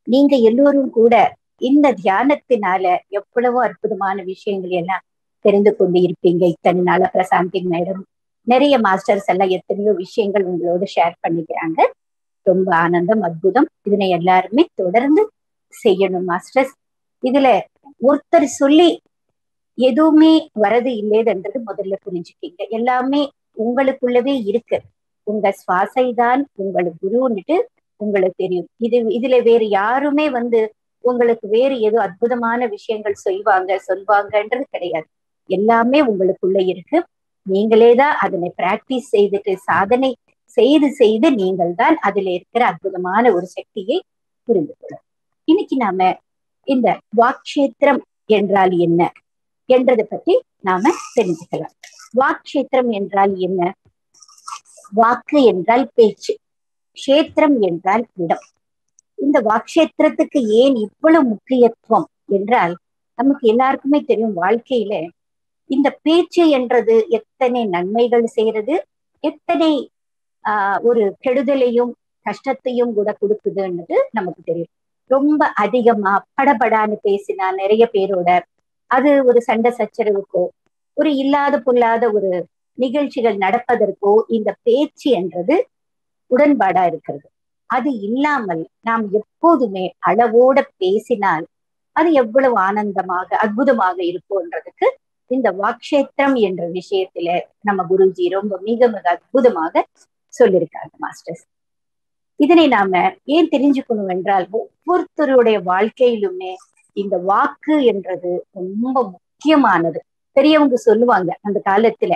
நீங்க எல்லோரும் கூட இந்த தியானத்தினால எவ்வளவோ அற்புதமான விஷயங்கள் எல்லாம் தெரிந்து கொண்டு இருப்பீங்க இத்தனை நாள பிரசாந்தி மேடம் நிறைய மாஸ்டர்ஸ் எல்லாம் எத்தனையோ விஷயங்கள் உங்களோட ஷேர் பண்ணிக்கிறாங்க ரொம்ப ஆனந்தம் அற்புதம் இதனை எல்லாருமே தொடர்ந்து செய்யணும் மாஸ்டர்ஸ் இதுல ஒருத்தர் சொல்லி எதுவுமே வரது இல்லைன்றது முதல்ல புரிஞ்சுக்கிங்க எல்லாமே உங்களுக்குள்ளவே இருக்கு உங்க சுவாசை தான் உங்களுக்கு குருன்னுட்டு உங்களுக்கு தெரியும் இது இதுல வேறு யாருமே வந்து உங்களுக்கு வேறு ஏதோ அற்புதமான விஷயங்கள் செய்வாங்க சொல்வாங்கன்றது கிடையாது எல்லாமே உங்களுக்குள்ள இருக்கு நீங்களே தான் அதனை பிராக்டிஸ் செய்துட்டு சாதனை செய்து செய்து நீங்கள் தான் அதுல இருக்கிற அற்புதமான ஒரு சக்தியை புரிந்து கொள்ளும் இன்னைக்கு நாம இந்த வாக்ஷேத்திரம் என்றால் என்ன என்றதை பற்றி நாம தெரிஞ்சுக்கலாம் வாக்ஷேத்திரம் என்றால் என்ன வாக்கு என்றால் பேச்சு கஷேத்திரம் என்றால் இடம் இந்த வாக்ஷேத்திரத்துக்கு ஏன் இவ்வளவு முக்கியத்துவம் என்றால் நமக்கு எல்லாருக்குமே தெரியும் வாழ்க்கையில இந்த பேச்சு என்றது எத்தனை நன்மைகள் செய்யறது எத்தனை ஆஹ் ஒரு கெடுதலையும் கஷ்டத்தையும் கூட கொடுக்குதுன்றது நமக்கு தெரியும் ரொம்ப அதிகமா படபடான்னு பேசினா நிறைய பேரோட அது ஒரு சண்டை சச்சரவுக்கோ ஒரு இல்லாத பொல்லாத ஒரு நிகழ்ச்சிகள் நடப்பதற்கோ இந்த பேச்சு என்றது உடன்பாடா இருக்கிறது அது இல்லாமல் நாம் எப்போதுமே அளவோட பேசினால் அது எவ்வளவு ஆனந்தமாக அற்புதமாக இருக்கும்ன்றதுக்கு இந்த வாக்ஷேத்திரம் என்ற விஷயத்துல நம்ம குருஜி ரொம்ப மிக மிக அற்புதமாக சொல்லியிருக்காங்க மாஸ்டர்ஸ் இதனை நாம ஏன் தெரிஞ்சுக்கணும் என்றால் ஒவ்வொருத்தருடைய வாழ்க்கையிலுமே இந்த வாக்கு என்றது ரொம்ப முக்கியமானது பெரியவங்க சொல்லுவாங்க அந்த காலத்துல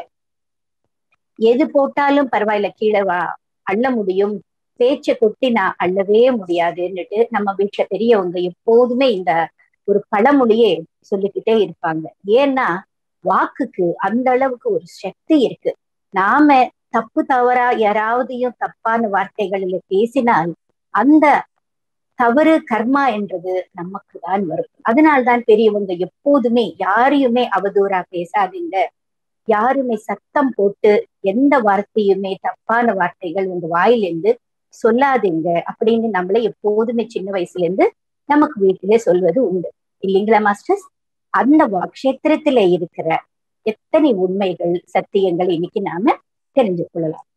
எது போட்டாலும் பரவாயில்ல கீழே வா அள்ள முடியும் பேச்சை கொட்டினா அள்ளவே முடியாதுன்னுட்டு நம்ம வீட்டுல பெரியவங்க எப்போதுமே இந்த ஒரு பழமொழியே சொல்லிக்கிட்டே இருப்பாங்க ஏன்னா வாக்குக்கு அந்த அளவுக்கு ஒரு சக்தி இருக்கு நாம தப்பு தவறா யாராவதையும் தப்பான வார்த்தைகளில பேசினால் அந்த தவறு கர்மா என்றது நமக்கு தான் வரும் அதனால்தான் பெரியவங்க எப்போதுமே யாரையுமே அவதூறா பேசாதீங்க யாருமே சத்தம் போட்டு எந்த வார்த்தையுமே தப்பான வார்த்தைகள் உங்க வாயிலிருந்து சொல்லாதீங்க அப்படின்னு நம்மள எப்போதுமே சின்ன வயசுல இருந்து நமக்கு வீட்டிலே சொல்வது உண்டு இல்லைங்களா மாஸ்டர்ஸ் அந்த வாக்ஷேத்திரத்துல இருக்கிற எத்தனை உண்மைகள் சத்தியங்கள் இன்னைக்கு நாம தெரிஞ்சு கொள்ளலாம்